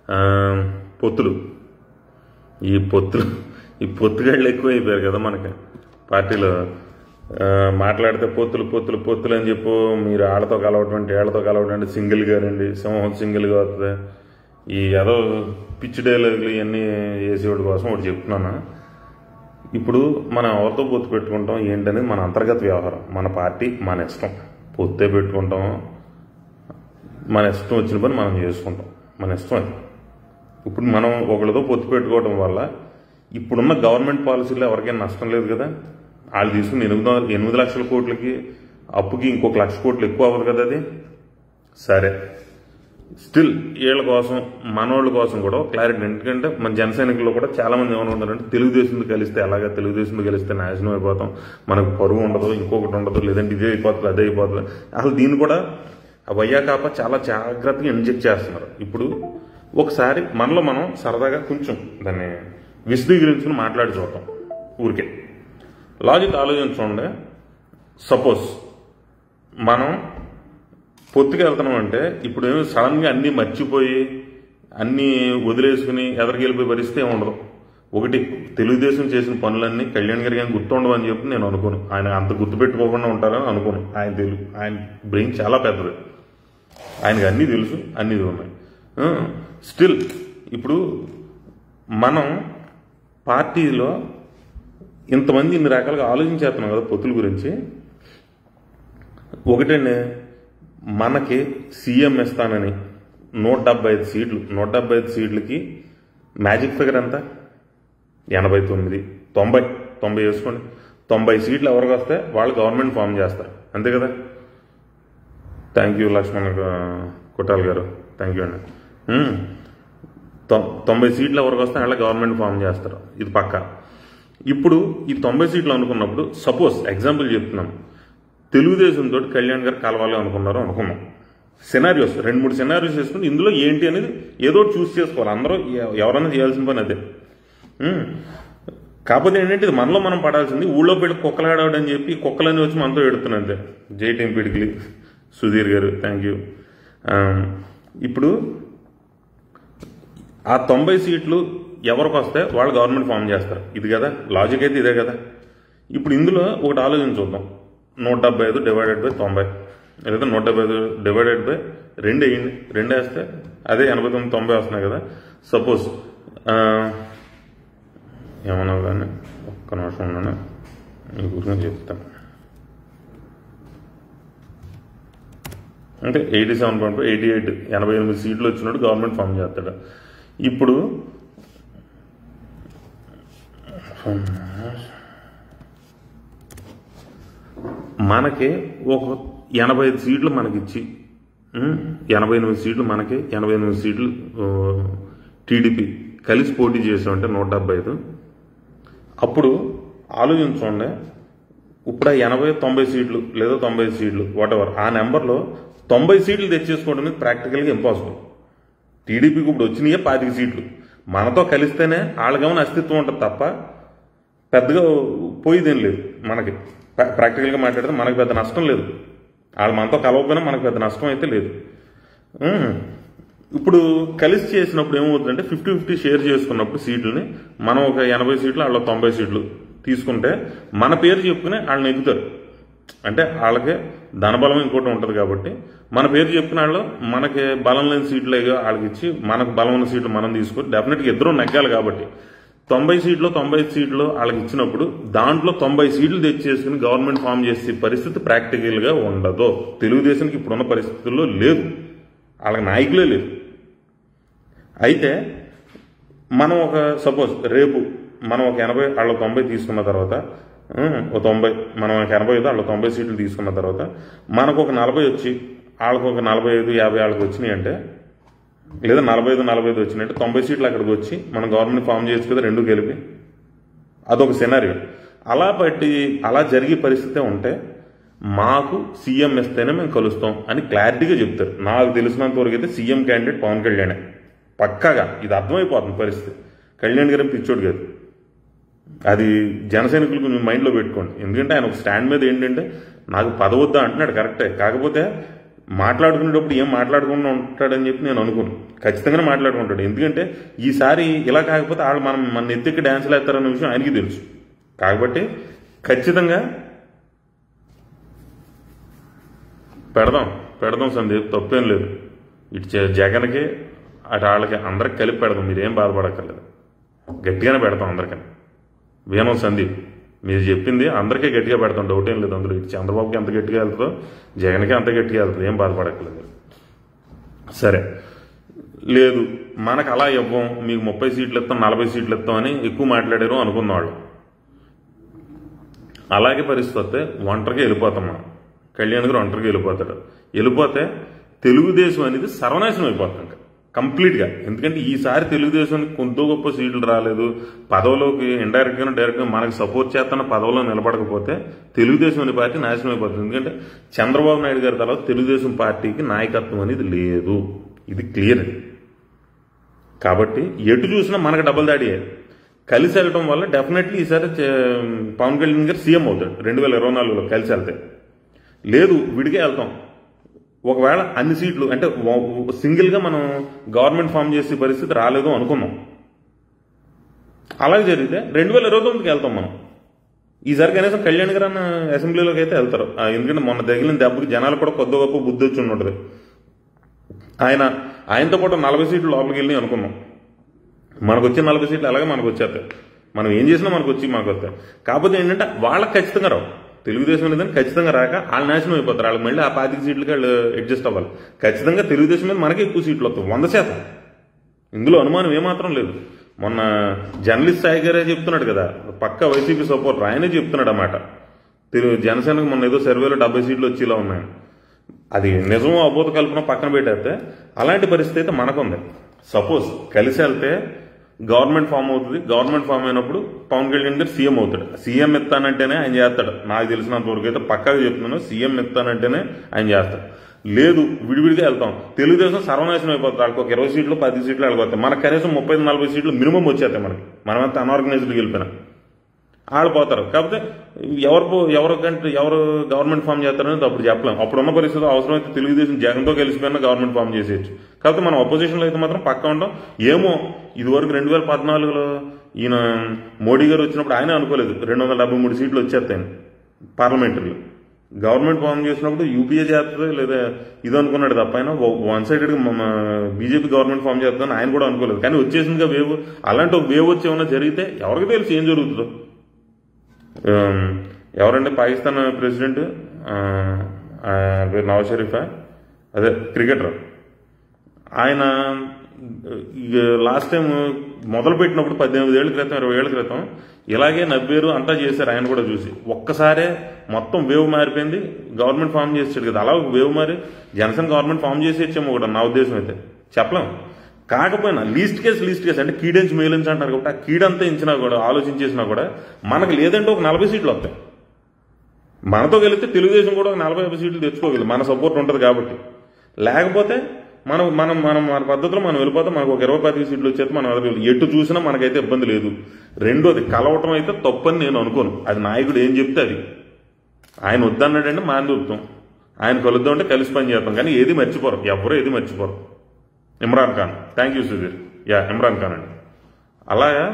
ఆ, పొత్తులు ఈ పొత్తులు ఈ పొత్తుగాళ్ళు ఎక్కువ అయిపోయారు కదా మనకి పార్టీలో ఆ, మాట్లాడితే పొత్తులు పొత్తులు పొత్తులు అని చెప్పు మీరు ఆళ్ళతో కలవటం అంటే ఏళ్ళతో కలవటం అంటే సింగిల్గా రండి సింహం సింగిల్గా వస్తుంది ఈ ఏదో పిచ్చి డైలాగులు ఇవన్నీ వేసేవాడి కోసం ఒకటి చెప్తున్నాను ఇప్పుడు మనం ఎవరితో పొత్తు పెట్టుకుంటాం ఏంటనేది మన అంతర్గత వ్యవహారం మన పార్టీ మన ఇష్టం పొత్తే పెట్టుకుంటాం మన ఇష్టం వచ్చిన పని మనం చేసుకుంటాం మన ఇష్టం అది ఇప్పుడు మనం ఒకళ్ళతో పొత్తు పెట్టుకోవడం వల్ల ఇప్పుడున్న గవర్నమెంట్ పాలసీలో ఎవరికైనా నష్టం లేదు కదా వాళ్ళు తీసుకుని ఎనిమిది వందల- ఎనిమిది లక్షల కోట్లకి అప్పుకి ఇంకొక లక్ష కోట్లు ఎక్కువ అవ్వదు కదా అది సరే స్టిల్ వీళ్ళ కోసం మనోళ్ళ కోసం కూడా క్లారిటీ ఎందుకంటే మన జన సైనికుల్లో కూడా చాలా మంది ఏమైనా ఉన్నారంటే తెలుగుదేశంతో కలిస్తే అలాగా తెలుగుదేశంతో కలిస్తే నాశనం అయిపోతాం మనకు పరువు ఉండదు ఇంకొకటి ఉండదు లేదంటే ఇదే అయిపోతుంది అదే అయిపోతుంది అసలు దీన్ని కూడా ఆ వైయాకాప చాలా జాగ్రత్తగా ఇంజెక్ట్ చేస్తున్నారు ఇప్పుడు ఒకసారి మనలో మనం సరదాగా కొంచెం దాన్ని విశదీకరించుకుని మాట్లాడి చూద్దాం ఊరికే లాజిక్ ఆలోచించండి సపోజ్ మనం పొత్తుకు వెళ్తున్నాం అంటే ఇప్పుడు ఏమి సడన్ గా అన్ని మర్చిపోయి అన్ని వదిలేసుకుని ఎదరికెళ్ళిపోయి పరిస్థితి ఏమి ఉండదు ఒకటి తెలుగుదేశం చేసిన పనులన్నీ కళ్యాణ్ గారికి ఏం గుర్తుండవు అని చెప్పి నేను అనుకోను ఆయన అంత గుర్తుపెట్టుకోకుండా ఉంటారని అనుకోను ఆయన తెలుగు ఆయన బ్రెయిన్ చాలా పెద్దది ఆయనకి అన్నీ తెలుసు అన్నీ ఉన్నాయి స్టిల్ ఇప్పుడు మనం పార్టీలో ఇంతమంది ఇన్ని రకాలుగా ఆలోచించేస్తున్నాం కదా పొత్తుల గురించి ఒకటండి మనకి సీఎం ఇస్తానని నూట డెబ్బై ఐదు సీట్లు నూట డెబ్బై ఐదు సీట్లకి మ్యాజిక్ ఫిగర్ ఎంత ఎనభై తొమ్మిది తొంభై తొంభై వేసుకోండి తొంభై సీట్లు ఎవరికి వస్తే వాళ్ళు గవర్నమెంట్ ఫామ్ చేస్తారు అంతే కదా థ్యాంక్ యూ లక్ష్మణ్ గా- కొట్టాల్ గారు థ్యాంక్ యూ అండి ఉమ్. తొ- తొంభై సీట్లు ఎవరికి వస్తే వాళ్ళ గవర్నమెంట్ ఫామ్ చేస్తారు ఇది పక్క ఇప్పుడు ఈ తొంభై సీట్లు అనుకున్నప్పుడు సపోజ్ ఎగ్జాంపుల్ చెప్తున్నాం తెలుగుదేశం తోటి కళ్యాణ్ గారు కలవాలి అనుకున్నారు అనుకున్నాం సినారియోస్ రెండు మూడు సినారియోస్ వేసుకుని ఇందులో ఏంటి అనేది ఏదో ఒకటి చూస్ చేసుకోవాలి అందరూ ఎ- ఎవరైనా చేయాల్సిన పని అదే ఉమ్. కాకపోతే ఏంటంటే ఇది మనలో మనం పడాల్సింది ఊళ్ళో పెట్టి కుక్కలు ఆడవడని చెప్పి కుక్కలన్నీ వచ్చి మనతో ఎడుతున్నాయి అంతే జై టీం పిడికిలి సుధీర్ గారు థ్యాంక్ యూ ఇప్పుడు ఆ తొంభై సీట్లు ఎవరికి వస్తే వాళ్ళు గవర్నమెంట్ ఫామ్ చేస్తారు ఇది కదా లాజిక్ అయితే ఇదే కదా ఇప్పుడు ఇందులో ఒకటి ఆలోచించుద్దాం నూట డెబ్బై ఐదు డివైడెడ్ బై తొంభై లేదా నూట డెబ్బై ఐదు డివైడెడ్ బై రెండు వేయండి రెండు వేస్తే అదే ఎనభై తొమ్మిది తొంభై వస్తున్నాయి కదా సపోజ్ ఏమన్నా కానీ ఒక్క నిమిషం ఉన్నాను మీ గురించి చెప్తాను అంటే eighty seven point five eighty eight ఎనభై ఎనిమిది సీట్లు వచ్చినట్టు గవర్నమెంట్ ఫామ్ చేస్తాడు ఇప్పుడు మనకి ఒక ఎనభై ఐదు సీట్లు మనకిచ్చి ఉమ్, ఎనభై ఎనిమిది సీట్లు మనకి ఎనభై ఎనిమిది సీట్లు టీడీపీ కలిసి పోటీ చేసామంటే నూట డెబ్బై ఐదు అప్పుడు ఆలోచించండి ఇప్పుడు ఆ ఎనభై తొంభై సీట్లు లేదా తొంభై సీట్లు వాటెవర్ ఆ నెంబర్లో తొంభై సీట్లు తెచ్చేసుకోవడం అనేది ప్రాక్టికల్గా ఇంపాసిబుల్ టీడీపీకి ఇప్పుడు వచ్చినాయే పాతిక సీట్లు మనతో కలిస్తేనే వాళ్ళకేమైనా అస్తిత్వం ఉంటుంది తప్ప పెద్దగా పోయేదేం లేదు మనకి ప్రా- ప్రాక్టికల్గా మాట్లాడితే మనకు పెద్ద నష్టం లేదు వాళ్ళు మనతో కలవకపోయినా మనకు పెద్ద నష్టం అయితే లేదు ఉమ్. ఇప్పుడు కలిసి చేసినప్పుడు ఏమవుతుందంటే ఫిఫ్టీ ఫిఫ్టీ షేర్ చేసుకున్నప్పుడు సీట్లని మనం ఒక ఎనభై సీట్లు వాళ్ళ తొంభై సీట్లు తీసుకుంటే మన పేరు చెప్పుకుని వాళ్ళని ఎక్కుతారు అంటే వాళ్ళకి ధనబలం ఇంకోటి ఉంటుంది కాబట్టి మన పేరు చెప్పుకున్న వాళ్ళు మనకి బలం లేని సీట్లు ఏదో వాళ్ళకి ఇచ్చి మనకు బలం ఉన్న సీట్లు మనం తీసుకొని డెఫినెట్గా ఇద్దరు నెగ్గాలి కాబట్టి తొంభై సీట్లు తొంభై సీట్లు వాళ్ళకి ఇచ్చినప్పుడు దాంట్లో తొంభై సీట్లు తెచ్చేసుకుని గవర్నమెంట్ ఫామ్ చేసే పరిస్థితి ప్రాక్టికల్గా ఉండదు తెలుగుదేశానికి ఇప్పుడున్న పరిస్థితుల్లో లేదు వాళ్ళకి నాయకులే లేదు అయితే మనం ఒక సపోజ్ రేపు మనం ఒక ఎనభై వాళ్ళ తొంభై తీసుకున్న తర్వాత ఉమ్, ఒక తొంభై మనం ఒక ఎనభై ఐదు వాళ్ళ తొంభై సీట్లు తీసుకున్న తర్వాత మనకు ఒక నలభై వచ్చి వాళ్ళకు ఒక నలభై ఐదు యాభై వాళ్ళకి వచ్చినాయి అంటే లేదా నలభై ఐదు నలభై ఐదు వచ్చినాయంటే తొంభై సీట్లు అక్కడికి వచ్చి మనం గవర్నమెంట్ ఫామ్ చేయొచ్చు కదా రెండు కలిపి అదొక సినారియో అలా బట్టి అలా జరిగే పరిస్థితే ఉంటే మాకు సీఎం ఇస్తేనే మేము కలుస్తాం అని క్లారిటీగా చెప్తారు నాకు తెలిసినంత వరకు అయితే సీఎం క్యాండిడేట్ పవన్ కళ్యాణే పక్కాగా ఇది అర్థమైపోతుంది పరిస్థితి కళ్యాణ్ గారు పిచ్చోడు కాదు అది జనసైనికులు కొంచెం మైండ్లో పెట్టుకోండి ఎందుకంటే ఆయన ఒక స్టాండ్ మీద ఏంటంటే నాకు పదవద్దా అంటున్నాడు కరెక్టే కాకపోతే మాట్లాడుకునేటప్పుడు ఏం మాట్లాడకుండా ఉంటాడని చెప్పి నేను అనుకోను ఖచ్చితంగానే మాట్లాడుకుంటాడు ఎందుకంటే ఈసారి ఇలా కాకపోతే వాళ్ళు మనం మన ఎత్తికి డ్యాన్సులు వేస్తారన్న విషయం ఆయనకి తెలుసు కాబట్టి ఖచ్చితంగా పెడదాం పెడదాం సందీప్ తప్పేం లేదు ఇటు జ- జగన్కి అటు వాళ్ళకి అందరికి కలిపి పెడదాం మీరేం బాధపడక్కర్లేదు గట్టిగానే పెడతాం అందరికని వేణం సందీప్ మీరు చెప్పింది అందరికీ గట్టిగా పెడతాం డౌట్ ఏం లేదు అందులో ఇటు చంద్రబాబుకి ఎంత గట్టిగా వెళ్తుందో జగన్కి అంత గట్టిగా వెళ్తుంది ఏం బాధపడక్కర్లేదు సరే లేదు మనకు అలా ఇవ్వం మీకు ముప్పై సీట్లు ఇస్తాం నలభై సీట్లు ఇస్తాం అని ఎక్కువ మాట్లాడారు అనుకున్న వాళ్ళు అలాగే పరిస్థితి వస్తే ఒంటరికి వెళ్ళిపోతాం మనం కళ్యాణ్ గారు ఒంటరికి వెళ్ళిపోతాడు వెళ్ళిపోతే తెలుగుదేశం అనేది సర్వనాశనం అయిపోతుంది ఇంకా కంప్లీట్గా ఎందుకంటే ఈసారి తెలుగుదేశానికి కొంత గొప్ప సీట్లు రాలేదు పదవిలోకి ఇండైరెక్ట్గా డైరెక్ట్గా మనకు సపోర్ట్ చేస్తున్న పదవిలో నిలబడకపోతే తెలుగుదేశం అనే పార్టీ నాశనం అయిపోతుంది ఎందుకంటే చంద్రబాబు నాయుడు గారి తర్వాత తెలుగుదేశం పార్టీకి నాయకత్వం అనేది లేదు ఇది క్లియర్ అది కాబట్టి ఎటు చూసినా మనకు డబుల్ దాడియే కలిసి వెళ్ళడం వల్ల డెఫినెట్లీ ఈసారి చే- పవన్ కళ్యాణ్ గారు సీఎం అవుతాడు రెండు వేల ఇరవై నాలుగులో కలిసి వెళ్తే లేదు విడిగా వెళ్తాం ఒకవేళ అన్ని సీట్లు అంటే వ- సింగిల్గా మనం గవర్నమెంట్ ఫామ్ చేసే పరిస్థితి రాలేదు అనుకున్నాం అలాగే జరిగితే రెండు వేల ఇరవై తొమ్మిదికి వెళ్తాం మనం ఈసారి కనీసం కళ్యాణ్ గారు అన్న అసెంబ్లీలోకి అయితే వెళ్తారు ఆ, ఎందుకంటే మొన్న తగిలిన దెబ్బకి జనాలు కూడా కొద్ది గొప్ప బుద్ధి వచ్చి ఉంటుంది ఆయన ఆయనతో పాటు నలభై సీట్లు లోపలికి వెళ్ళి అనుకున్నాం మనకు వచ్చే నలభై సీట్లు అలాగే మనకు వచ్చేస్తాయి మనం ఏం చేసినా మనకు వచ్చి మనకు వస్తాయి కాకపోతే ఏంటంటే వాళ్ళకి ఖచ్చితంగా రావు తెలుగుదేశం లేదని ఖచ్చితంగా రాక వాళ్ళు నాశనం అయిపోతారు వాళ్ళకి మళ్ళీ ఆ పాతిక సీట్లకి వాళ్ళు అడ్జస్ట్ అవ్వాలి ఖచ్చితంగా తెలుగుదేశం మీద మనకి ఎక్కువ సీట్లు వస్తాయి వంద శాతం ఇందులో అనుమానం ఏమాత్రం లేదు మొన్న జర్నలిస్ట్ సాయి గారే చెప్తున్నాడు కదా పక్క వైసీపీ సపోర్టర్ ఆయనే చెప్తున్నాడు అన్నమాట తెలుగు జనసేనకు మొన్న ఏదో సర్వేలో డెబ్బై సీట్లు వచ్చేలా ఉన్నాయి అది నిజమో అబోధ కల్పన పక్కన పెట్టేస్తే అలాంటి పరిస్థితి అయితే మనకుంది సపోజ్ కలిసి వెళ్తే గవర్నమెంట్ ఫామ్ అవుతుంది గవర్నమెంట్ ఫామ్ అయినప్పుడు పవన్ కళ్యాణ్ గారు సీఎం అవుతాడు సీఎం ఎత్తానంటేనే ఆయన చేస్తాడు నాకు తెలిసినంత వరకు అయితే పక్కాగా చెప్తున్నాను సీఎం ఎత్తానంటేనే ఆయన చేస్తాడు లేదు విడివిడిగా వెళ్తాం తెలుగుదేశం సర్వనాశనం అయిపోతుంది వాళ్ళకి ఒక ఇరవై సీట్లు పది సీట్లు వెళ్ళిపోతాయి మనకు కనీసం ముప్పై నలభై సీట్లు మినిమం వచ్చేస్తాయి మనకి మనమంతా అనార్గనైజ్డ్కి వెళ్ళిపోయినా వాళ్ళు పోతారు కాకపోతే ఎవరు పో- ఎవరు కంటే ఎవరు గవర్నమెంట్ ఫామ్ చేస్తారనేది అప్పుడు చెప్పలేం అప్పుడున్న పరిస్థితుల్లో అవసరమైతే తెలుగుదేశం జగన్తో కలిసిపోయినా గవర్నమెంట్ ఫామ్ చేసేయచ్చు కాకపోతే మనం అపోజిషన్లో అయితే మాత్రం పక్క ఉంటాం ఏమో ఇదివరకు రెండు వేల పద్నాలుగులో ఈయన మోడీ గారు వచ్చినప్పుడు ఆయన అనుకోలేదు రెండు వందల డెబ్బై మూడు సీట్లు వచ్చేస్తాయని పార్లమెంటరీలో గవర్నమెంట్ ఫామ్ చేసినప్పుడు యూపీఏ చేస్తుంది లేదా ఇది అనుకున్నాడు తప్ప ఆయన వన్ సైడెడ్గా బీజేపీ గవర్నమెంట్ ఫామ్ చేస్తుందని ఆయన కూడా అనుకోలేదు కానీ వచ్చేసిందిగా వేవ్ అలాంటి ఒక వేవ్ వచ్చి ఏమైనా జరిగితే ఎవరికి తెలుసు ఏం జరుగుతుందో ఆమ్, ఎవరంటే పాకిస్తాన్ ప్రెసిడెంట్ ఆ, ఆ, పేరు నవాజ్ షరీఫా అదే క్రికెటర్ ఆయన ఇక లాస్ట్ టైం మొదలు పెట్టినప్పుడు పద్దెనిమిది ఏళ్ళ క్రితం ఇరవై ఏళ్ళ క్రితం ఇలాగే నవ్వేరు అంతా చేశారు ఆయన కూడా చూసి ఒక్కసారే మొత్తం వేవ్ మారిపోయింది గవర్నమెంట్ ఫామ్ చేసాడు కదా అలా ఒక వేవ్ మారి జనసేన గవర్నమెంట్ ఫామ్ చేసి ఇచ్చాము కూడా నా ఉద్దేశం అయితే చెప్పలేం కాకపోయినా లీస్ట్ కేసు లీస్ట్ కేసు అంటే కీడెంచి మేలించి అంటారు కాబట్టి ఆ కీడంతా ఇచ్చినా కూడా ఆలోచించేసినా కూడా మనకు లేదంటే ఒక నలభై సీట్లు వస్తాయి మనతో కలిస్తే తెలుగుదేశం కూడా ఒక నలభై యాభై సీట్లు తెచ్చుకోగలదు మన సపోర్ట్ ఉంటుంది కాబట్టి లేకపోతే మనం మనం మనం మన పద్ధతిలో మనం వెళ్ళిపోతే మనకు ఒక ఇరవై పది సీట్లు వచ్చేది మనం వెళ్ళగలం. ఎటు చూసినా మనకైతే ఇబ్బంది లేదు రెండోది కలవటం అయితే తప్పని నేను అనుకోను అది నాయకుడు ఏం చెప్తే అది ఆయన వద్దన్నాడంటే మాని దొరుకుతాం ఆయన కలుద్దాం అంటే కలిసి పని చేస్తాం కానీ ఏది మర్చిపోరు ఎవరు ఏది మర్చిపోరు ఇమ్రాన్ ఖాన్ థ్యాంక్ యూ సుధీర్ యా ఇమ్రాన్ ఖాన్ అండి అలాగా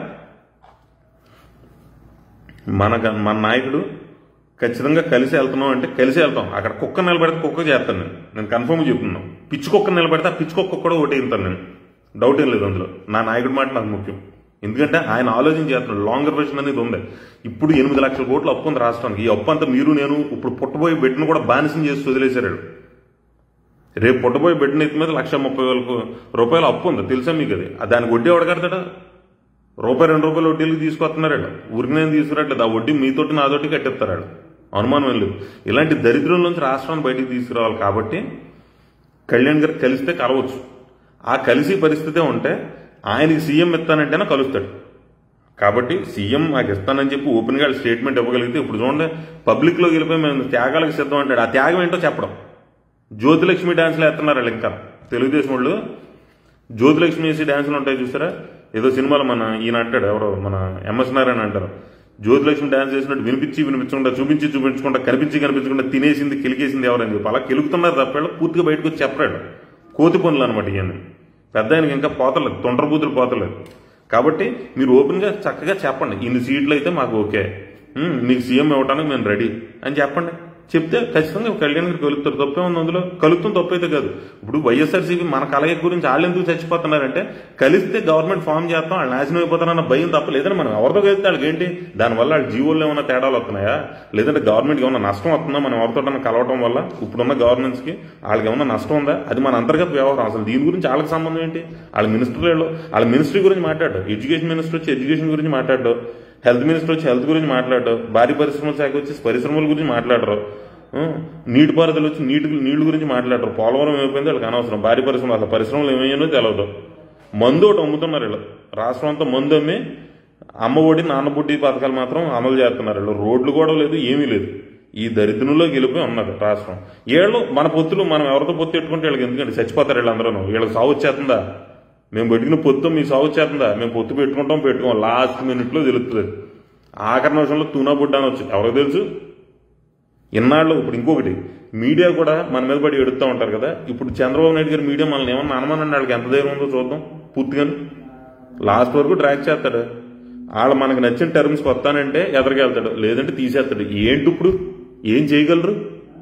మన మన నాయకుడు ఖచ్చితంగా కలిసి వెళ్తున్నాం అంటే కలిసి వెళ్తాం అక్కడ కుక్క నిలబెడితే కుక్క చేస్తాను నేను నేను కన్ఫర్మ్ చెప్తున్నాను పిచ్చి కుక్క నిలబెడితే ఆ పిచ్చి కుక్క కూడా ఓటేస్తాను నేను డౌట్ ఏం లేదు అందులో నా నాయకుడి మాట నాకు ముఖ్యం ఎందుకంటే ఆయన ఆలోచన చేస్తున్నాడు లాంగర్ వెర్షన్ అనేది ఉంది ఇప్పుడు ఎనిమిది లక్షల కోట్లు అప్పు ఉంది రాష్ట్రానికి ఈ అప్పు అంతా మీరు నేను ఇప్పుడు పుట్టబోయే బిడ్డను కూడా బానిసం చేసి వదిలేశారు రేపు పుట్టబోయే బిడ్డన ఎత్తి మీద లక్ష ముప్పై వేల రూపాయలు అప్పు ఉంది తెలుసా మీకు అది ఆ దానికి వడ్డీ ఎవడు కడతాడా రూపాయి రెండు రూపాయలు వడ్డీలకు తీసుకొస్తున్నాడు ఊరికి నేను తీసుకురావట్లేదు ఆ వడ్డీ మీతోటి నాతోటి కట్టిస్తాడు అనుమానం ఏం లేదు ఇలాంటి దరిద్రం నుంచి రాష్ట్రాన్ని బయటికి తీసుకురావాలి కాబట్టి కళ్యాణ్ గారు కలిస్తే కలవచ్చు ఆ కలిసి పరిస్థితే ఉంటే ఆయనకి సీఎం ఇస్తానంటేనే కలుస్తాడు కాబట్టి సీఎం నాకు ఇస్తానని చెప్పి ఓపెన్గా స్టేట్మెంట్ ఇవ్వగలిగితే ఇప్పుడు చూడండి పబ్లిక్లో వెళ్ళిపోయి మేము త్యాగాలకు సిద్ధం అంటాడు ఆ త్యాగం ఏంటో చెప్పడం జ్యోతిలక్ష్మి డాన్స్లు వేస్తున్నారు వాళ్ళు ఇంకా తెలుగుదేశం వాళ్ళు జ్యోతిలక్ష్మి వేసి డాన్సులు ఉంటాయి చూసారా ఏదో సినిమాలో మన ఈయన అంటాడు ఎవరో మన ఎంఎస్ నారాయణ అంటారు జ్యోతిలక్ష్మి డాన్స్ చేసినట్టు వినిపించి వినిపించకుండా చూపించి చూపించకుండా కనిపించి కనిపించకుండా తినేసింది కిలికేసింది ఎవరని చెప్పి అలా కిలుకుతున్నారు తప్ప పూర్తిగా బయటకు వచ్చి చెప్పరాడు కోతి పనులు అనమాట ఇవన్నీ పెద్ద ఆయనకి ఇంకా పోతలేదు తొండరబూతులు పోతలేదు కాబట్టి మీరు ఓపెన్గా చక్కగా చెప్పండి ఇన్ని సీట్లు అయితే మాకు ఓకే ఉమ్, మీకు సీఎం ఇవ్వడానికి మేము రెడీ అని చెప్పండి చెప్తే ఖచ్చితంగా కళ్యాణ్ గారికి కలుగుతారు తప్పే ఉంది అందులో కలుగుతాం తప్పైతే కాదు ఇప్పుడు వైఎస్ఆర్సీపీ మన కలయిక గురించి వాళ్ళు ఎందుకు చచ్చిపోతున్నారంటే కలిస్తే గవర్నమెంట్ ఫామ్ చేస్తాం వాళ్ళు నాశనం అయిపోతారన్న భయం తప్ప లేదంటే మనం ఎవరితో కలిస్తే వాళ్ళకి ఏంటి దానివల్ల వాళ్ళ జీవోల్లో ఏమైనా తేడాలు వస్తున్నాయా లేదంటే గవర్నమెంట్కి ఏమైనా నష్టం వస్తుందా మనం ఎవరితో కలవడం వల్ల ఇప్పుడున్న గవర్నెన్స్ కి వాళ్ళకి ఏమైనా నష్టం ఉందా అది మన అంతర్గత వ్యవహారం అసలు దీని గురించి వాళ్ళకి సంబంధం ఏంటి వాళ్ళ మినిస్టర్లు వాళ్ళ మినిస్ట్రీ గురించి మాట్లాడు ఎడ్యుకేషన్ మినిస్టర్ వచ్చి ఎడ్యుకేషన్ గురించి మాట్లాడు హెల్త్ మినిస్టర్ వచ్చి హెల్త్ గురించి మాట్లాడు భారీ పరిశ్రమల శాఖ వచ్చి పరిశ్రమల గురించి మాట్లాడరు ఆ, నీటిపారుదల వచ్చి నీటి నీళ్ల గురించి మాట్లాడరు పోలవరం ఏమైపోయింది వాళ్ళకి అనవసరం భారీ పరిశ్రమ అసలు పరిశ్రమలు ఏమయ్యానో తెలియదు మందు ఒకటి అమ్ముతున్నారు వీళ్ళు రాష్ట్రం అంతా మందు అమ్మి అమ్మ ఒడి నాన్న బుడ్డి పథకాలు మాత్రం అమలు చేస్తున్నారు వీళ్ళు రోడ్లు కూడా లేదు ఏమీ లేదు ఈ దరిద్రంలో గెలిపి ఉన్నది రాష్ట్రం వీళ్ళు మన పొత్తులు మనం ఎవరితో పొత్తు పెట్టుకుంటే వీళ్ళకి ఎందుకంటే చచ్చిపోతారు వీళ్ళందరూ వీళ్ళకి సాగు వచ్చేస్తుందా మేము పెట్టుకున్న పొత్తు మీ సాగు వచ్చేస్తుందా మేము పొత్తు పెట్టుకుంటాం పెట్టుకోం లాస్ట్ మినిట్లో తెలుస్తుంది ఆఖరి నిమిషంలో తూనా బుడ్డ అని వచ్చి ఎవరికి తెలుసు ఇన్నాళ్ళు ఇప్పుడు ఇంకొకటి మీడియా కూడా మన మీద పడి ఎడుతూ ఉంటారు కదా ఇప్పుడు చంద్రబాబు నాయుడు గారు మీడియా మనల్ని ఏమన్నా అనుమానం వాళ్ళకి ఎంత ధైర్యం ఉందో చూద్దాం పూర్తిగాను లాస్ట్ వరకు ట్రాక్ చేస్తాడు వాళ్ళు మనకు నచ్చిన టర్మ్స్కి వస్తానంటే ఎదరికెళ్తాడు లేదంటే తీసేస్తాడు ఏంటి ఇప్పుడు ఏం చేయగలరు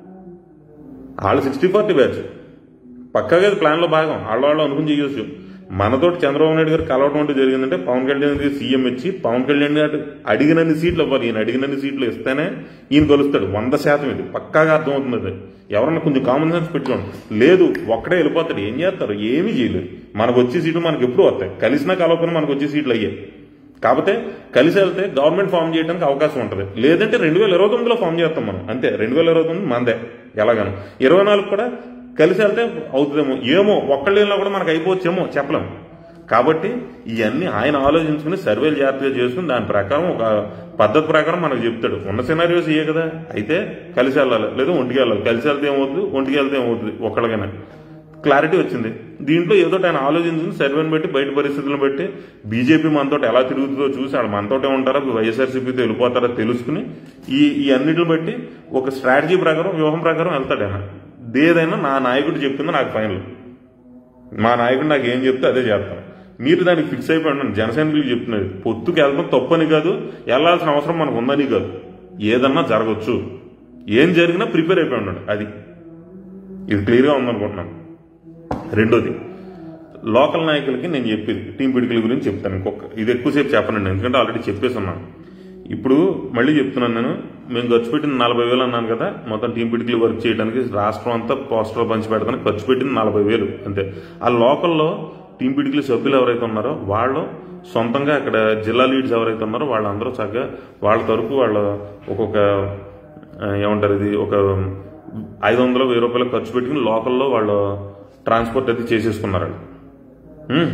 వాళ్ళు సిక్స్టీ ఫార్టీ బ్యాచ్ పక్కాగా అది ప్లాన్లో భాగం వాళ్ళ వాళ్ళు అనుకుని చేయొచ్చు మనతోటి చంద్రబాబు నాయుడు గారు కలవడం అంటే జరిగిందంటే పవన్ కళ్యాణ్ గారికి సీఎం ఇచ్చి పవన్ కళ్యాణ్ గారు అడిగినన్ని సీట్లు ఇవ్వాలి ఈయన అడిగినన్ని సీట్లు ఇస్తేనే ఈయన కలుస్తాడు వంద శాతం ఇది పక్కాగా అర్థమవుతుంది అది ఎవరన్నా కొంచెం కామన్ సెన్స్ పెట్టుకోండి లేదు ఒక్కడే వెళ్ళిపోతాడు ఏం చేస్తారు ఏమీ చేయలేరు మనకు వచ్చే సీట్లు మనకు ఎప్పుడు వస్తాయి కలిసినా కలవకపోయినా మనకు వచ్చే సీట్లు అయ్యాయి కాకపోతే కలిసి వెళ్తే గవర్నమెంట్ ఫామ్ చేయడానికి అవకాశం ఉంటుంది లేదంటే రెండు వేల ఇరవై తొమ్మిదిలో ఫామ్ చేస్తాం మనం అంతే రెండు వేల ఇరవై తొమ్మిది మందే ఎలాగను ఇరవై నాలుగు కూడా కలిసి వెళ్తే అవుతుందేమో ఏమో ఒక్కళ్ళు వెళ్ళినా కూడా మనకు అయిపోవచ్చేమో చెప్పలేము కాబట్టి ఇవన్నీ ఆయన ఆలోచించుకుని సర్వేలు జాగ్రత్తగా చేసుకుని దాని ప్రకారం ఒక పద్ధతి ప్రకారం మనకు చెప్తాడు ఉన్న సినారియోస్ ఇయే కదా అయితే కలిసి వెళ్ళాలి లేదా ఒంటికి వెళ్ళాలి కలిసి వెళ్తే ఏమవుతుంది ఒంటికి వెళ్తే ఏమవుతుంది ఒక్కళ్ళకైనా క్లారిటీ వచ్చింది దీంట్లో ఏదో ఆయన ఆలోచించింది సర్వేని బట్టి బయట పరిస్థితులను బట్టి బీజేపీ మనతో ఎలా తిరుగుతుందో చూసి వాళ్ళు మనతోటే ఉంటారా వైఎస్ఆర్సీపీతో వెళ్ళిపోతారో తెలుసుకుని ఈ ఈ అన్నిటిని బట్టి ఒక స్ట్రాటజీ ప్రకారం వ్యూహం ప్రకారం వెళ్తాడు ఆయన ఏదైనా నా నాయకుడు చెప్పింది నాకు ఫైనల్ మా నాయకుడు నాకు ఏం చెప్తే అదే చేస్తాను మీరు దానికి ఫిక్స్ అయిపోయి ఉండండి జనసైనికులు చెప్తున్నది పొత్తుకు వెళ్ళడం తప్పని కాదు వెళ్లాల్సిన అవసరం మనకు ఉందని కాదు ఏదన్నా జరగచ్చు ఏం జరిగినా ప్రిపేర్ అయిపోయి ఉండండి అది ఇది క్లియర్గా ఉందనుకుంటున్నాను రెండోది లోకల్ నాయకులకి నేను చెప్పేది టీం పిడికల గురించి చెప్తాను ఇంకొక ఇది ఎక్కువసేపు చెప్పనండి ఎందుకంటే ఆల్రెడీ చెప్పేసి ఉన్నాను ఇప్పుడు మళ్ళీ చెప్తున్నాను నేను మేము ఖర్చు పెట్టిన నలభై వేలు అన్నాను కదా మొత్తం టీం పిడికలు వర్క్ చేయడానికి రాష్ట్రం అంతా పోస్టర్లు పంచి పెడతానికి ఖర్చు పెట్టింది నలభై వేలు అంతే ఆ లోకల్లో టీం పిడికల సభ్యులు ఎవరైతే ఉన్నారో వాళ్ళు సొంతంగా అక్కడ జిల్లా లీడ్స్ ఎవరైతే ఉన్నారో వాళ్ళందరూ చక్కగా వాళ్ళ తరపు వాళ్ళ ఒక్కొక్క ఆ, ఏమంటారు ఇది ఒక ఐదు వందలు వెయ్యి రూపాయలు ఖర్చు పెట్టుకుని లోకల్లో వాళ్ళు ట్రాన్స్పోర్ట్ అయితే చేసేసుకున్నారు వాళ్ళు. ఉమ్.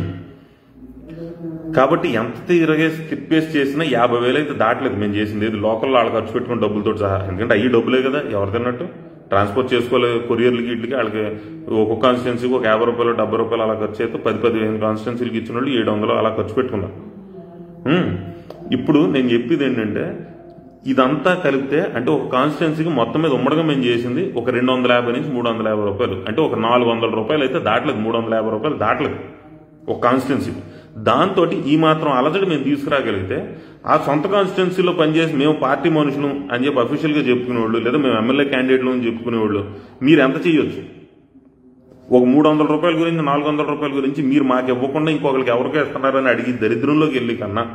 కాబట్టి ఎంత తిరగేసి తిప్పేసి చేసినా యాభై వేలు అయితే దాటలేదు మేము చేసింది ఏది లోకల్లో వాళ్ళు ఖర్చు పెట్టుకుని డబ్బులతో సహా ఎందుకంటే అయ్యి డబ్బులే కదా ఎవరు తిన్నట్టు ట్రాన్స్పోర్ట్ చేసుకోలేదు కొరియర్లకి వీటికి వాళ్ళకి ఒక్కొక్క కాన్స్టిట్యున్సీకి ఒక యాభై రూపాయలు డెబ్బై రూపాయలు అలా ఖర్చు అయితే పది పదిహేను కాన్స్టిట్యున్సీలకి ఇచ్చిన వాళ్ళు ఏడు వందలు అలా ఖర్చు పెట్టుకున్నారు ఉమ్. ఇప్పుడు నేను చెప్పేది ఏంటంటే ఇదంతా కలిపితే అంటే ఒక కాన్స్టిట్యున్సీకి మొత్తం మీద ఉమ్మడిగా మేము చేసింది ఒక రెండు వందల యాభై నుంచి మూడు వందల యాభై రూపాయలు అంటే ఒక నాలుగు వందల రూపాయలు అయితే దాటలేదు మూడు వందల యాభై రూపాయలు దాటలేదు ఒక కాన్స్టిట్యున్సీ దాంతో ఈ మాత్రం అలజడి మేము తీసుకురాగలిగితే ఆ సొంత కాన్స్టిట్యున్సీలో పనిచేసి మేము పార్టీ మనుషులు అని చెప్పి అఫీషియల్గా చెప్పుకునేవాళ్ళు లేదా మేము ఎమ్మెల్యే క్యాండిడేట్లు అని చెప్పుకునేవాళ్ళు మీరు ఎంత చేయొచ్చు ఒక మూడు వందల రూపాయల గురించి నాలుగు వందల రూపాయల గురించి మీరు మాకు ఇవ్వకుండా ఇంకొకరికి ఎవరికి ఇస్తున్నారని అడిగి దరిద్రంలోకి వెళ్ళి కన్నా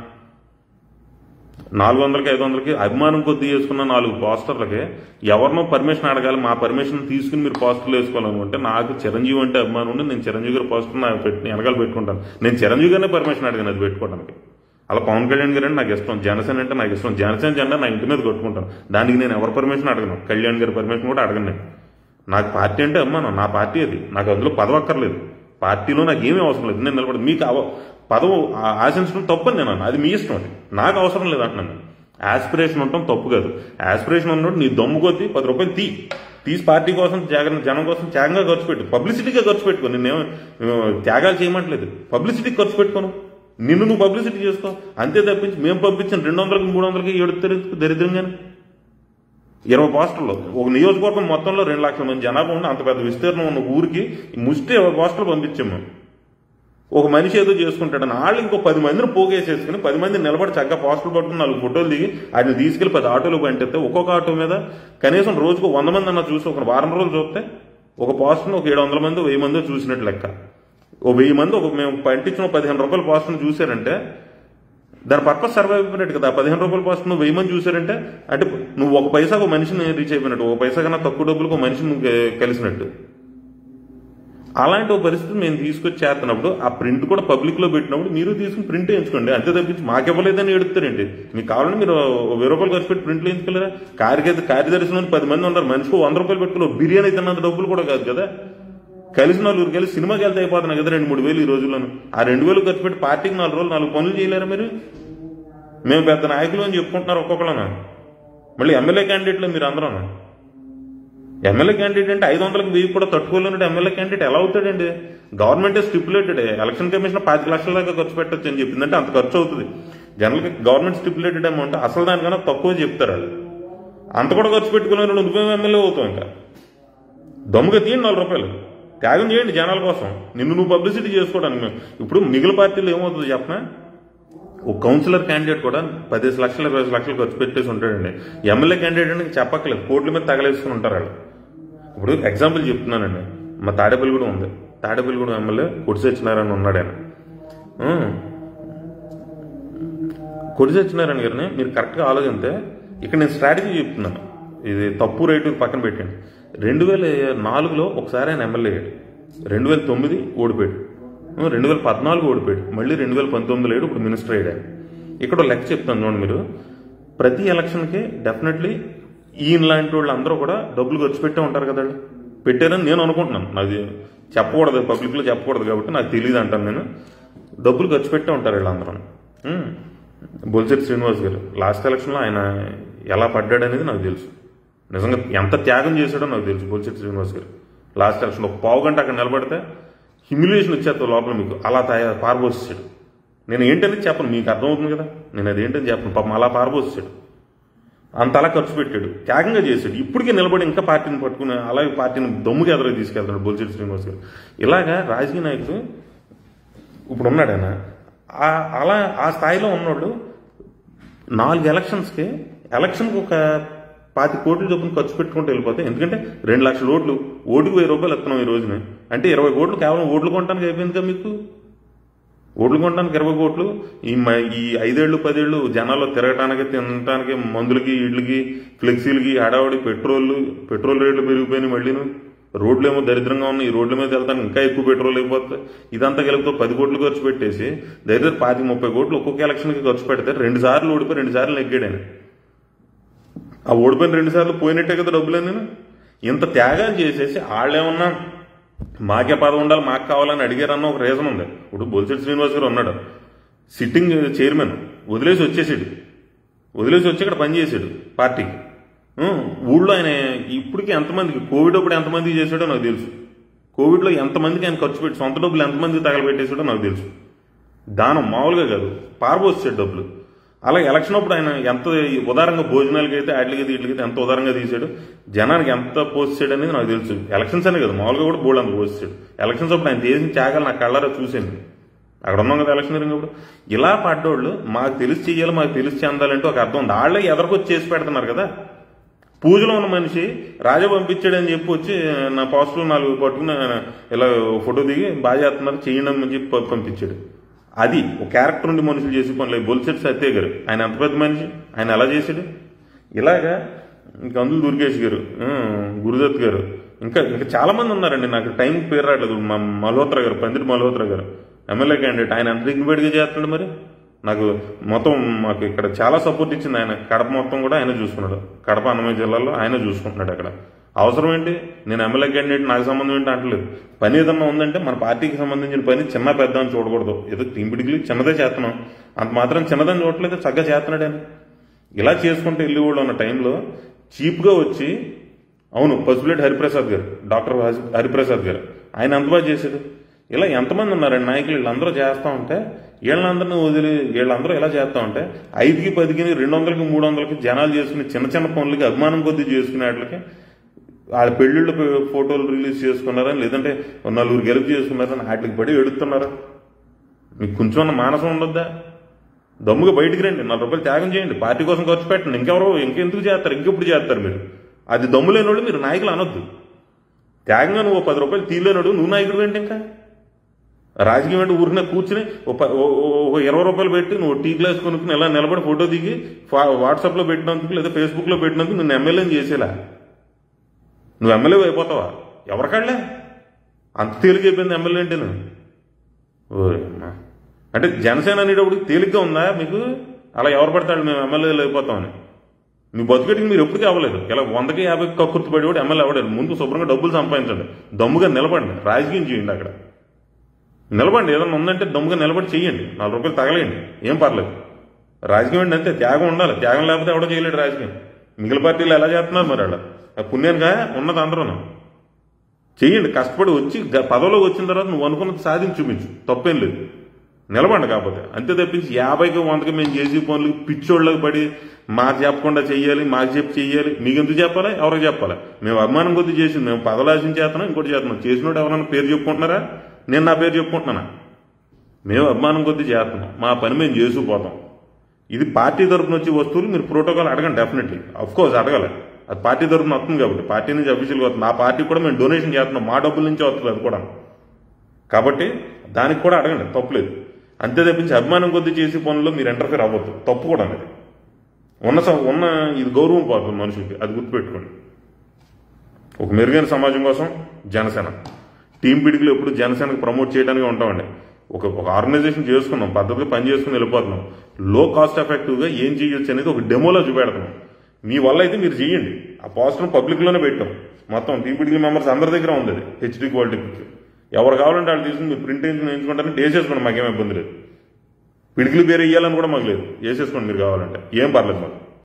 నాలుగు వందలకి ఐదు వందలకి అభిమానం కొద్ది చేసుకున్న నాలుగు పోస్టర్లకి ఎవరినో పర్మిషన్ అడగాలి మా పర్మిషన్ తీసుకుని మీరు పోస్టర్లు వేసుకోవాలనుకుంటే నాకు చిరంజీవి అంటే అభిమానం ఉండి నేను చిరంజీవి గారి పోస్టర్ నాకు పెట్టి వెనకాల పెట్టుకుంటాను నేను చిరంజీవి గారినే పర్మిషన్ అడిగాను అది పెట్టుకోవడానికి అలా పవన్ కళ్యాణ్ గారు అంటే నాకు ఇష్టం జనసేన అంటే నాకు ఇష్టం జనసేన జెండా నా ఇంటి మీద కొట్టుకుంటాను దానికి నేను ఎవరి పర్మిషన్ అడగను కళ్యాణ్ గారి పర్మిషన్ కూడా అడగను నేను నాకు పార్టీ అంటే అమ్మాను నా పార్టీ అది నాకు అందులో పదవి అక్కర్లేదు పార్టీలో నాకు ఏమీ అవసరం లేదు నేను నిలబడి మీకు అవ పదవి ఆ- ఆశించడం తప్పని నేను అన్నాను అది మీ ఇష్టం అది నాకు అవసరం లేదు అంటున్నాను ఆస్పిరేషన్ ఉండటం తప్పు కాదు ఆస్పిరేషన్ ఉన్నప్పుడు నీ దమ్ము కొద్దీ పది రూపాయలు తీ తీసి పార్టీ కోసం త్యాగం జనం కోసం త్యాగంగా ఖర్చు పెట్టు పబ్లిసిటీగా ఖర్చు పెట్టుకో నిన్నేమో ఆ, త్యాగాలు చేయమంటలేదు పబ్లిసిటీకి ఖర్చు పెట్టుకోను నిన్ను నువ్వు పబ్లిసిటీ చేసుకో అంతే తప్పించి మేము పంపించిన రెండు వందలకి మూడు వందలకి ఏడుతారు దరిద్రంగానే ఇరవై పోస్టర్లు ఒక నియోజకవర్గం మొత్తంలో రెండు లక్షల మంది జనాభా ఉన్న అంత పెద్ద విస్తీర్ణం ఉన్న ఊరికి ఈ ముష్టి ఇరవై పోస్టర్లు పంపించాం మేము ఒక మనిషి ఏదో చేసుకుంటాడని వాళ్ళు ఇంకో పది మందిని పోగేసేసుకుని పది మంది నిలబడి చక్కగా పోస్టర్లు పట్టుకుని నాలుగు ఫోటోలు దిగి ఆయన తీసుకెళ్లి పది ఆటోలు పంటిస్తే ఒక్కొక్క ఆటో మీద కనీసం రోజుకు వంద మంది అన్న చూసి ఒక వారం రోజులు చూస్తే ఒక పోస్టర్ని ఒక ఏడు వందల మంది వెయ్యి మంది చూసినట్టు లెక్క ఓ వెయ్యి మంది ఒక మేము పండించిన పదిహేను రూపాయల పోస్టర్ని చూశారంటే దాని పర్పస్ సర్వైవ్ అయిపోయినట్టు కదా ఆ పదిహేను రూపాయల పోస్ట్ నువ్వు వెయ్యి మంది చూసారంటే అంటే నువ్వు ఒక పైసా ఒక మనిషిని రీచ్ అయిపోయినట్టు ఒక పైసా కన్నా తక్కువ డబ్బులకు ఒక మనిషిని నువ్వు క- కలిసినట్టు అలాంటి ఒక పరిస్థితి మేము తీసుకొచ్చి చేస్తున్నప్పుడు ఆ ప్రింట్ కూడా పబ్లిక్ లో పెట్టినప్పుడు మీరు తీసుకుని ప్రింట్ వేయించుకోండి అంతే తప్పించి మాకు ఇవ్వలేదని ఎడుతారండి మీకు కావాలంటే మీరు ఓ వెయ్యి రూపాయలు ఖర్చు పెట్టి ప్రింట్లు వేయించుకోలేరా కార్యకర్త కార్యదర్శి పది మంది ఉన్నారు మనిషికి వంద రూపాయలు పెట్టుకుని ఓ బిర్యానీ తిన్నంత డబ్బులు కూడా కాదు కదా కలిసిన నలుగురు కలిసి సినిమాకి వెళ్తే అయిపోతున్నాయి కదా రెండు మూడు వేలు ఈ రోజుల్లోనూ ఆ రెండు వేలు ఖర్చు పెట్టి పార్టీకి నాలుగు రోజులు నాలుగు పనులు చేయలేరా మీరు మేము పెద్ద నాయకులు అని చెప్పుకుంటున్నారు ఒక్కొక్కళ్ళను మళ్ళీ ఎమ్మెల్యే క్యాండిడేట్లు మీరు అందరూ ఎమ్మెల్యే క్యాండిడేట్ అంటే ఐదు వందలకు వెయ్యి కూడా తట్టుకోలేనట్టు ఎమ్మెల్యే క్యాండిడేట్ ఎలా అవుతాడండి గవర్నమెంట్ స్టిపులేటెడ్ ఎలక్షన్ కమిషన్ పాతిక లక్షల దాకా ఖర్చు పెట్టచ్చు అని చెప్పిందంటే అంత ఖర్చు అవుతుంది జనరల్ గా గవర్నమెంట్ స్టిపులేటెడ్ అమౌంట్ అసలు దానికన్నా తక్కువ చెప్తారు వాళ్ళు అంత కూడా ఖర్చు పెట్టుకునే నువ్వు ఎమ్మెల్యే అవుతావు ఇంకా దమ్ముగా తీయండి నాలుగు రూపాయలు త్యాగం చేయండి జనాల కోసం నిన్ను నువ్వు పబ్లిసిటీ చేసుకోవడానికి ఇప్పుడు మిగిలిన పార్టీలో ఏమవుతుంది చెప్పనా ఒక కౌన్సిలర్ క్యాండిడేట్ కూడా పదిహేను లక్షలు ఇరవై ఐదు లక్షలు ఖర్చు పెట్టేసి ఉంటాడండి ఎమ్మెల్యే క్యాండిడేట్ అని చెప్పక్కలేదు కోట్ల మీద తగలేసుకుని ఉంటారు వాళ్ళు ఇప్పుడు ఎగ్జాంపుల్ చెప్తున్నానండి మా తాడేపల్లి కూడా ఉంది తాడేపల్లి కూడా ఎమ్మెల్యే కొడిసి వచ్చినారని ఉన్నాడు ఆయన ఉం. కొడిసి వచ్చినారని గారిని మీరు కరెక్ట్గా ఆలోచిస్తే ఇక్కడ నేను స్ట్రాటజీ చెప్తున్నాను ఇది తప్పు రేటు పక్కన పెట్టండి రెండు వేల నాలుగులో ఒకసారి ఆయన ఎమ్మెల్యే అయ్యాడు రెండు వేల తొమ్మిది ఓడిపోయాడు ఉం, రెండు వేల పద్నాలుగు ఓడిపోయాడు మళ్ళీ రెండు వేల పంతొమ్మిదిలో ఏడు ఇప్పుడు మినిస్టర్ అయ్యాడు ఆయన. ఇక్కడ ఒక లెక్క చెప్తాను చూడండి మీరు ప్రతి ఎలక్షన్కి డెఫినెట్లీ ఈయన లాంటి వాళ్ళు అందరూ కూడా డబ్బులు ఖర్చు పెట్టే ఉంటారు కదా వాళ్ళు. పెట్టారని నేను అనుకుంటున్నాను నాది చెప్పకూడదు పబ్లిక్లో చెప్పకూడదు కాబట్టి నాకు తెలియదు అంటాను నేను డబ్బులు ఖర్చు పెట్టే ఉంటారు వీళ్ళందరూ ఉం. బొలిశెట్టి శ్రీనివాస్ గారు లాస్ట్ ఎలక్షన్లో ఆయన ఎలా పడ్డాడు అనేది నాకు తెలుసు నిజంగా ఎంత త్యాగం చేశాడో నాకు తెలుసు బొలిశెట్టి శ్రీనివాస్ గారు లాస్ట్ ఎలక్షన్ ఒక పావు గంట అక్కడ నిలబడితే హ్యూమిలేషన్ వచ్చేస్తా లోపల మీకు అలా తయారు పారబోసాడు నేను ఏంటనేది చెప్పను మీకు అర్థమవుతుంది కదా నేను అది ఏంటని చెప్పను పాపం అలా పారబోసాడు అంత అలా ఖర్చు పెట్టాడు త్యాగంగా చేశాడు ఇప్పటికే నిలబడి ఇంకా పార్టీని పట్టుకుని అలాగే పార్టీని దమ్ముకి ఎదురు తీసుకెళ్తాడు బొలిశెట్టి శ్రీనివాస్ గారు ఇలాగా రాజకీయ నాయకుడు ఇప్పుడు ఉన్నాడు ఆయన ఆ- అలా ఆ స్థాయిలో ఉన్నోళ్ళు నాలుగు ఎలక్షన్స్కి ఎలక్షన్కి ఒక పాతి కోట్ల చొప్పున ఖర్చు పెట్టుకుంటూ వెళ్ళిపోతే ఎందుకంటే రెండు లక్షల ఓట్లు ఓటుకు వెయ్యి రూపాయలు ఇస్తున్నాం ఈ రోజున అంటే ఇరవై కోట్లు కేవలం ఓట్లు కొనడానికి అయిపోయింది కదా మీకు ఓట్లు కొనడానికి ఇరవై కోట్లు ఈ మ- ఈ ఐదేళ్లు పదేళ్లు జనాల్లో తిరగటానికి తినటానికి మందులకి ఇళ్ళకి ఫ్లెక్సీలకి హడావుడి పెట్రోల్ పెట్రోల్ రేట్లు పెరిగిపోయినాయి మళ్ళీను రోడ్లు ఏమో దరిద్రంగా ఉన్నాయి ఈ రోడ్ల మీద వెళ్తానికి ఇంకా ఎక్కువ పెట్రోల్ అయిపోతుంది ఇదంతా కలిపితే పది కోట్లు ఖర్చు పెట్టేసి దరిద్ర పాతి ముప్పై కోట్లు ఒక్కొక్క ఎలక్షన్కి ఖర్చు పెడితే రెండు సార్లు ఓడిపోయి రెండు సార్లు నెగ్గాడు ఆయన ఆ ఓడిపోయిన రెండు సార్లు పోయినట్టే కదా డబ్బులు నేను ఇంత త్యాగాలు చేసేసి వాళ్ళేమన్నా మాకే పదవి ఉండాలి మాకు కావాలని అడిగారన్న ఒక రీజన్ ఉంది ఇప్పుడు బొలిశెట్టి శ్రీనివాస్ గారు ఉన్నాడు సిట్టింగ్ చైర్మన్ వదిలేసి వచ్చేసాడు వదిలేసి వచ్చి ఇక్కడ పనిచేసాడు పార్టీకి ఉం, ఊళ్ళో ఆయన ఇప్పటికీ ఎంతమందికి కోవిడ్ అప్పుడు ఎంతమందికి చేశాడో నాకు తెలుసు కోవిడ్లో ఎంతమందికి ఆయన ఖర్చు పెట్టి సొంత డబ్బులు ఎంతమందికి తగలబెట్టేసాడో నాకు తెలుసు దానం మామూలుగా కాదు పారబోసాడు డబ్బులు అలా ఎలక్షన్ అప్పుడు ఆయన ఎంత ఉదారంగా భోజనాలకి అయితే వాటికి వీటికి ఎంత ఉదారంగా తీసాడు జనానికి ఎంత పోసాడు అనేది నాకు తెలుసు ఎలక్షన్స్ అనే కదా మామూలుగా కూడా బోల్డ్ అంత పోసాడు ఎలక్షన్స్ అప్పుడు ఆయన చేసిన త్యాగాలు నా కళ్ళారా చూశాను అక్కడ ఉన్నాం కదా ఎలక్షన్ అప్పుడు ఇలా పడ్డోళ్ళు మాకు తెలిసి చెయ్యాలి మాకు తెలిసి చెందాలంటే ఒక అర్థం ఉంది వాళ్ళే ఎదరికొచ్చి చేసి పెడుతున్నారు కదా పూజలో ఉన్న మనిషి రాజా పంపించాడని చెప్పి వచ్చి నా పోస్టులు నాలుగు పట్టుకుని ఇలా ఫోటో దిగి బాగా చేస్తున్నారు చేయండి అని చెప్పి ప- పంపించాడు అది ఒక క్యారెక్టర్ ఉండి మనుషులు చేసి పనులు బొలిసెట్ సత్య గారు ఆయన ఎంత పెద్ద మనిషి ఆయన ఎలా చేశాడు ఇలాగా ఇంకా అందులు దుర్గేష్ గారు ఉం, గురుదత్ గారు ఇంకా ఇంకా చాలా మంది ఉన్నారండి నాకు టైం పేరు రావట్లేదు మా మల్హోత్రా గారు పందిరి మల్హోత్రా గారు ఎమ్మెల్యే క్యాండిడేట్ ఆయన ఎంత దిగ్గుబడిగా చేస్తున్నాడు మరి నాకు మొత్తం మాకు ఇక్కడ చాలా సపోర్ట్ ఇచ్చింది ఆయన కడప మొత్తం కూడా ఆయన చూసుకున్నాడు కడప అన్నమయ్య జిల్లాలో ఆయన చూసుకుంటున్నాడు అక్కడ అవసరం ఏంటి నేను ఎమ్మెల్యే క్యాండిడేట్ నాకు సంబంధం ఏంటి అంటలేదు పని ఏదన్నా ఉందంటే మన పార్టీకి సంబంధించిన పని చిన్న పెద్ద అని చూడకూడదు ఏదో టీంపిడికి చిన్నదే చేస్తున్నాం అంత మాత్రం చిన్నదని చూడట్లేదు చక్కగా చేస్తున్నాడు ఆయన ఇలా చేసుకుంటూ వెళ్ళి కూడా ఉన్న టైంలో చీప్గా వచ్చి అవును పసుపులేటి హరిప్రసాద్ గారు డాక్టర్ హరి- హరిప్రసాద్ గారు ఆయన ఎంత బాగా చేశాడు ఇలా ఎంతమంది ఉన్నారండి నాయకులు వీళ్ళందరూ చేస్తా ఉంటే వీళ్ళందరినీ వదిలి వీళ్ళందరూ ఎలా చేస్తామంటే ఐదుకి పదికి రెండు వందలకి మూడు వందలకి జనాలు చేసుకునే చిన్న చిన్న పనులకి అభిమానం కొద్దీ చేసుకునే వాటికి వాళ్ళ పెళ్లిళ్ళు ఫోటోలు రిలీజ్ చేసుకున్నారని లేదంటే ఓ నలుగురు గెలుపు చేసుకున్నారని వాటికి పడి ఎడుతున్నారా మీకు కొంచెం మానసం ఉండొద్దా దమ్ముగా బయటికి రండి నాలుగు రూపాయలు త్యాగం చేయండి పార్టీ కోసం ఖర్చు పెట్టండి ఇంకెవరో ఇంకెందుకు చేస్తారు ఇంకెప్పుడు చేస్తారు మీరు అది దమ్ము లేనోడు మీరు నాయకులు అనొద్దు త్యాగంగా నువ్వు ఓ పది రూపాయలు తీయలేనోడు నువ్వు నాయకుడు ఏంటి ఇంకా రాజకీయం అంటే ఊరినే కూర్చుని ఓ ప- ఓ- ఓ- ఒక ఇరవై రూపాయలు పెట్టి నువ్వు టీ గ్లాస్ కొనుక్కుని ఇలా నిలబడి ఫోటో దిగి ఫా- వాట్సాప్లో పెట్టినందుకు లేదా ఫేస్బుక్లో పెట్టినందుకు నిన్ను ఎమ్మెల్యేని చేసేలా నువ్వు ఎమ్మెల్యే అయిపోతావా ఎవరికాళ్ళే అంత తేలిక అయిపోయింది ఎమ్మెల్యే అంటే నువ్వు ఓయ్ అమ్మా. అంటే జనసేన అనేటప్పుడు తేలిగ్గా ఉందా మీకు అలా ఎవరు పడతాడు మేము ఎమ్మెల్యేలు అయిపోతామని మీ బతుకటికి మీరు ఎప్పటికీ అవ్వలేదు ఇలా వందకి యాభై కక్కుర్తి పడి కూడా ఎమ్మెల్యే అవ్వలేదు ముందు శుభ్రంగా డబ్బులు సంపాదించండి దమ్ముగా నిలబడండి రాజకీయం చేయండి అక్కడ నిలబడండి ఏదైనా ఉందంటే దమ్ముగా నిలబడి చేయండి నాలుగు రూపాయలు తగలేయండి ఏం పర్లేదు రాజకీయం అంటే అంతే త్యాగం ఉండాలి త్యాగం లేకపోతే ఎవడో చేయలేడు రాజకీయం మిగిలిన పార్టీలు ఎలా చేస్తున్నారు మరి అలా ఆ పుణ్యానిగా ఉన్నది అందరూ చెయ్యండి కష్టపడి వచ్చి గ- పదవిలోకి వచ్చిన తర్వాత నువ్వు అనుకున్నది సాధించి చూపించు తప్పేం లేదు నిలబండి కాకపోతే అంతే తప్పించి యాభైకి వందకి మేము చేసి పనులు పిచ్చోళ్ళకి పడి మాకు చెప్పకుండా చెయ్యాలి మాకు చెప్పి చెయ్యాలి మీకు ఎందుకు చెప్పాలి ఎవరికి చెప్పాలి మేము అభిమానం కొద్ది చేసింది మేము పదలాసిన చేస్తున్నాం ఇంకోటి చేస్తున్నాం చేసినోడు ఎవరైనా పేరు చెప్పుకుంటున్నారా నేను నా పేరు చెప్పుకుంటున్నానా మేము అభిమానం కొద్ది చేస్తున్నాం మా పని మేము చేసుకుపోతాం ఇది పార్టీ తరపున వచ్చే వస్తువులు మీరు ప్రోటోకాల్ అడగండి డెఫినెట్లీ అఫ్ కోర్స్ అడగాలి అది పార్టీ తరపున వస్తుంది కాబట్టి పార్టీ నుంచి అఫీషియల్గా వస్తుంది ఆ పార్టీ కూడా మేము డొనేషన్ చేస్తున్నాం మా డబ్బుల నుంచి వస్తుంది అది కూడా కాబట్టి దానికి కూడా అడగండి తప్పులేదు అంతే తప్పించి అభిమానం కొద్ది చేసే పనుల్లో మీరు ఎంటర్ఫేర్ అవ్వద్దు తప్పు కూడా అనేది ఉన్న స- ఉన్న ఇది గౌరవం పోతుంది మనుషులకి అది గుర్తుపెట్టుకోండి ఒక మెరుగైన సమాజం కోసం జనసేన టీం పిడికిలు ఎప్పుడు జనసేనకు ప్రమోట్ చేయడానికి ఉంటామండి ఒక ఒక ఆర్గనైజేషన్ చేసుకున్నాం పద్ధతిగా పని చేసుకుని వెళ్ళిపోతున్నాం లో కాస్ట్ ఎఫెక్టివ్గా ఏం చేయొచ్చు అనేది ఒక డెమోలో చూపెడుతున్నాం మీ వల్ల అయితే మీరు చేయండి ఆ పోస్టర్ పబ్లిక్లోనే పెట్టాం మొత్తం టీం పిడికిల్ మెంబర్స్ అందరి దగ్గర ఉంది అది హెచ్డి క్వాలిటీ పిక్ ఎవరు కావాలంటే వాళ్ళు తీసుకుని మీరు ప్రింట్ వేయించుకుంటారని వేసేసుకోండి మాకేం ఇబ్బంది లేదు పిడికిలు పేరు వేయాలని కూడా మాకు లేదు వేసేసుకోండి మీరు కావాలంటే ఏం పర్లేదు మాకు